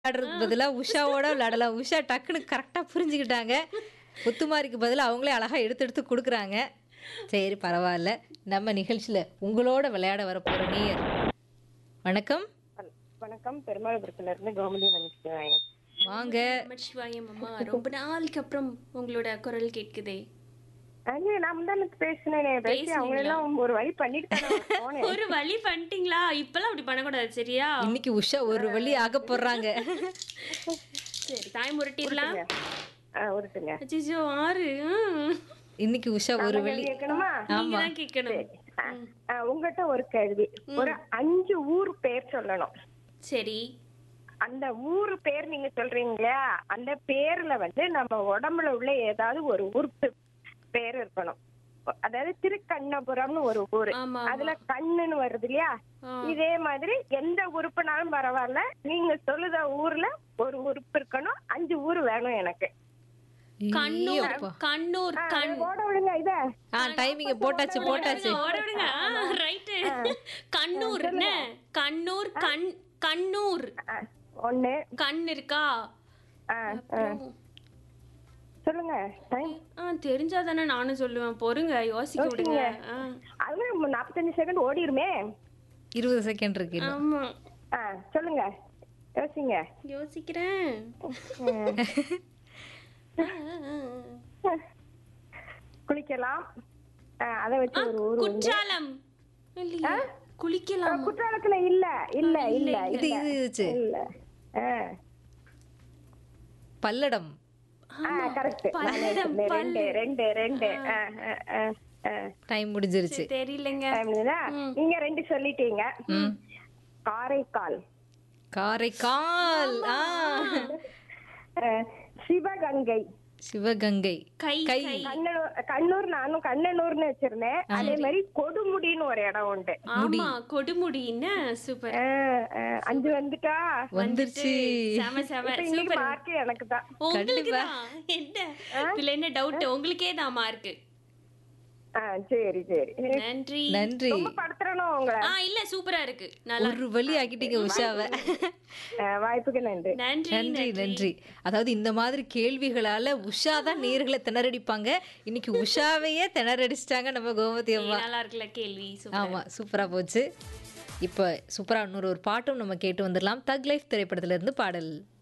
விளையாடுறதுக்கு பதிலா உஷாவோட விளையாடலாம் உஷா டக்குன்னு கரெக்டாக புரிஞ்சுக்கிட்டாங்க முத்துமாரிக்கு பதிலா அவங்களே அழகா எடுத்து எடுத்து கொடுக்குறாங்க சரி பரவாயில்ல நம்ம நிகழ்ச்சியில் உங்களோட விளையாட வரப்போகிற நீர் வணக்கம் வண- வணக்கம் பெருமாள்புரத்துல இருந்து கோமதி நமச்சிவாயம் வாங்க நமச்சிவாயம் அம்மா ரொம்ப நாளுக்கு அப்புறம் உங்களோட குரல் கேட்குதே அங்கே நான் தான் பேசினேனே பேசி அவங்க எல்லாம் ஒரு வழி பண்ணிட்டு தானே போனேன் ஒரு வழி பண்ணிட்டீங்களா இப்பெல்லாம் அப்படி பண்ணக்கூடாது சரியா இன்னைக்கு உஷா ஒரு வழி ஆக போடுறாங்க சரி தாய் முரட்டிடலாம் ஆ, உருட்டுங்க அச்சிச்சோ ஆறு ம். இன்னைக்கு உஷா ஒரு வழி கேட்கணுமா நீங்க தான் கேட்கணும் ஆ, ஆ, உங்ககிட்ட ஒரு கேள்வி ஒரு அஞ்சு ஊர் பேர் சொல்லணும் சரி அந்த ஊர் பேர் நீங்க சொல்றீங்களா அந்த பேர்ல வந்து நம்ம உடம்புல உள்ள ஏதாவது ஒரு உறுப்பு பேர் இருக்கணும் அதாவது திருக்கண்ணபுரம்னு ஒரு ஊரு ஆமா அதுல கண்ணுன்னு வருது இல்லையா ஆ. இதே மாதிரி எந்த உறுப்புனாலும் பரவாயில்ல நீங்க சொல்லுத ஊர்ல ஒரு உறுப்பு இருக்கணும் அஞ்சு ஊர் வேணும் எனக்கு கண்ணூர் ஐயோப்பா. கண்ணூர் ஆ, கண் ஓட விடுங்க இத ஆ டைமிங்க போட்டாச்சு போட்டாச்சு ஓட விடுங்க ரைட்டு கண்ணூர் என்ன கண்ணூர் கண் கண்ணூர் ஆ, ஒண்ணு கண் இருக்கா ஆ, அப்புறம் சொல்லுங்க time. ஆ தெரிஞ்சா தானே நானும் சொல்லுவேன் பொறுங்க யோசிக்க விடுங்க ஆ. அதுல நாற்பத்தஞ்சு செகண்ட் ஓடிருமே இருபது செகண்ட் இருக்கு இன்னும். ஆமா ஆ, சொல்லுங்க யோசிங்க யோசிக்கிறேன் ஆ, குளிக்கலாம் ஆ, அதை வச்சு ஒரு ஊர் உண்டு. குற்றாலம் இல்லையா குளிக்கலாம் குற்றாலத்துல இல்ல இல்ல இல்ல இது இது இருந்துச்சு இல்ல ஆ பல்லடம் கரெக்ட் ரெண்டு ரெண்டு ரெண்டு ஆ, ஆ, ஆ, ஆ. டைம் முடிஞ்சிருச்சு தெரியலங்க ஃபேமிலினா, நீங்க ரெண்டு சொல்லிட்டீங்க காரைக்கால் காரைக்கால் ஆ ஆ, சிவகங்கை சிவகங்கை கை கை கை கண்ணனூர் கண்ணூர் நானும் கண்ணனூர்னு வச்சிருந்தேன் அதே மாதிரி கொடுமுடின்னு ஒரு இடம் உண்டு ஆமா கொடுமுடி என்ன சூப்பர் ஆ, ஆ, அஞ்சு வந்துட்டா வந்துருச்சு செம செம இப்ப இன்னைக்கு சூப்பர் மார்க் எனக்கு தான் உங்களுக்கு தான் என்ன இதுல என்ன டவுட் உங்களுக்கே தான் மார்க் ஆ, சரி சரி நன்றி நன்றி ரொம்ப படுத்துறணும் உங்களை ஆ இல்ல சூப்பரா இருக்கு நல்லா ஒரு வழி ஆக்கிட்டீங்க உஷாவை ஆ, வாய்ப்புக்கு நன்றி நன்றி நன்றி நன்றி அதாவது இந்த மாதிரி கேள்விகளால உஷா தான் நேர்களை திணறடிப்பாங்க இன்னைக்கு உஷாவையே திணறடிச்சிட்டாங்க நம்ம கோமதி அம்மா நல்லா இருக்குல்ல கேள்வி சூப்பர் ஆமா சூப்பரா போச்சு இப்போ சூப்பரா இன்னொரு ஒரு பாட்டும் நம்ம கேட்டு வந்துடலாம் தக் லைஃப் திரைப்படத்துல இருந்து பாடல்